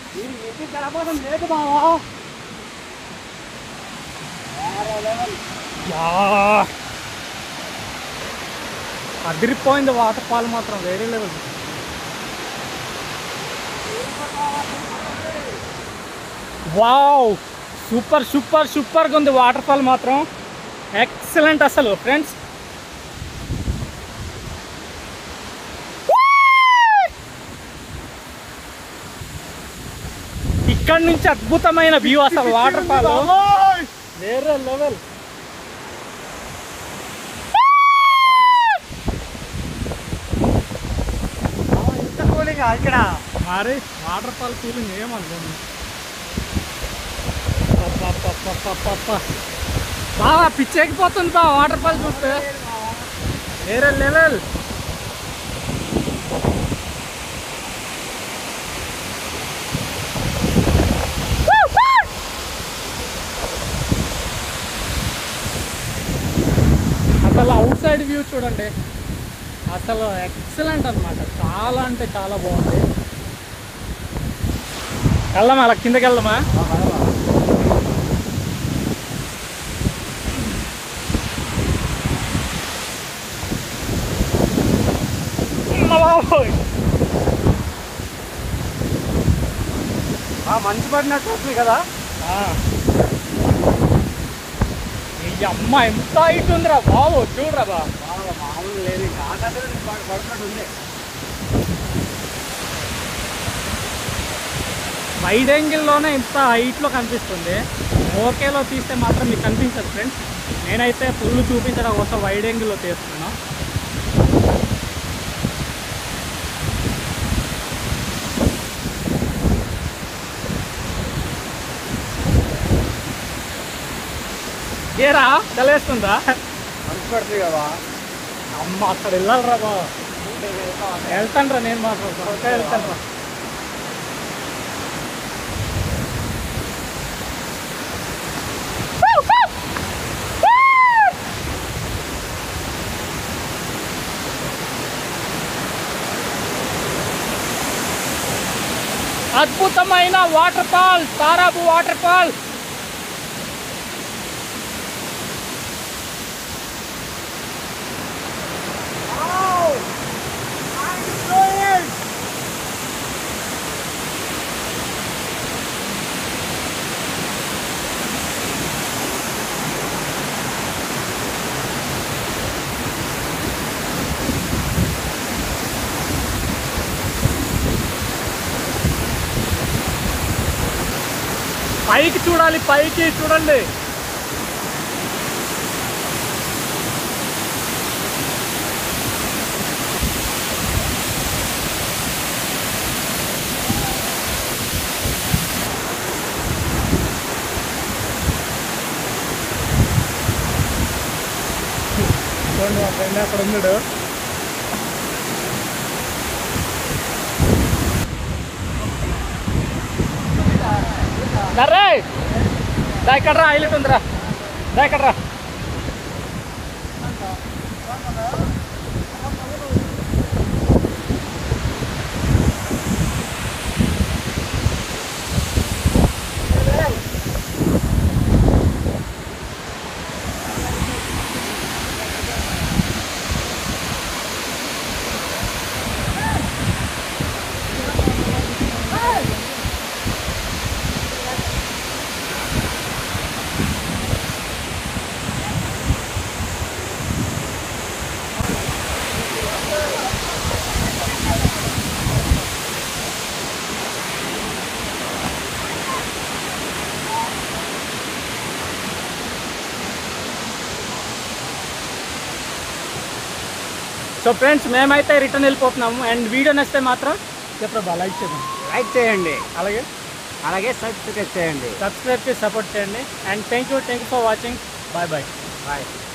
ఇంటికి జలపాతం లేదు బావా యా అదిరిపోయింది వాటర్ ఫాల్ మాత్రం వేరే లెవెల్ వావ్ సూపర్ సూపర్ సూపర్గా ఉంది వాటర్ ఫాల్ మాత్రం ఎక్సలెంట్ అసలు ఫ్రెండ్స్ ఇక్కడ నుంచి అద్భుతమైన వ్యూ అసలు వాటర్ ఫాల్ వేరే లెవెల్ ఇంత కూలింగ్ ఇక్కడ మరి వాటర్ ఫాల్ కూలింగ్ ఏమనుకోండి బాగా పిచ్చెక్కిపోతుంది బా వాటర్ ఫాల్ చూస్తే వేరే లెవెల్ అసలు అవుట్ సైడ్ వ్యూ చూడండి అసలు ఎక్సలెంట్ అన్నమాట చాలా అంటే చాలా బాగుంది వెళ్దామా అలా కిందకి వెళ్దామా అమ్మ బాబోయ్. ఆ మంచి పడినట్టు వస్తుంది కదా ఆ. ఈ అమ్మ ఎంత హైట్ ఉందిరా బాబు చూడరా బా బాగా మామూలు లేదు ఇంకా ఆకాశంలో నుంచి పడ- పడుతున్నట్టు ఉంది వైడ్ యాంగిల్లోనే ఇంత హైట్లో కనిపిస్తుంది ఓకేలో తీస్తే మాత్రం మీకు కనిపించదు ఫ్రెండ్స్ నేనైతే ఫుల్ చూపించడం కోసం వైడ్ యాంగిల్లో తీస్తున్నాను ఏరా చలేస్తుందా మంచి పడుతుంది కదా అమ్మ అక్కడ వెళ్ళాలిరా బా వెళ్తాను రా నేను మాత్రం త్వరగా వెళ్తాను రా అద్భుతమైన వాటర్ ఫాల్ తారాబు వాటర్ ఫాల్ పైకి చూడాలి పైకి చూడండి చూడండి మా ఫ్రెండ్ అక్కడ ఉన్నాడు దర్రే దా ఇక్కడ రా హైలైట్ ఉందిరా దా ఇక్కడ రా సో ఫ్రెండ్స్ మేమైతే రిటర్న్ వెళ్ళిపోతున్నాము అండ్ వీడియో నచ్చితే మాత్రం చెప్పరా లైక్ చేద్దాం లైక్ చేయండి అలాగే అలాగే సబ్స్క్రైబ్ చేయండి సబ్స్క్రైబ్ చేసి సపోర్ట్ చేయండి and thank you thank you for watching bye bye bye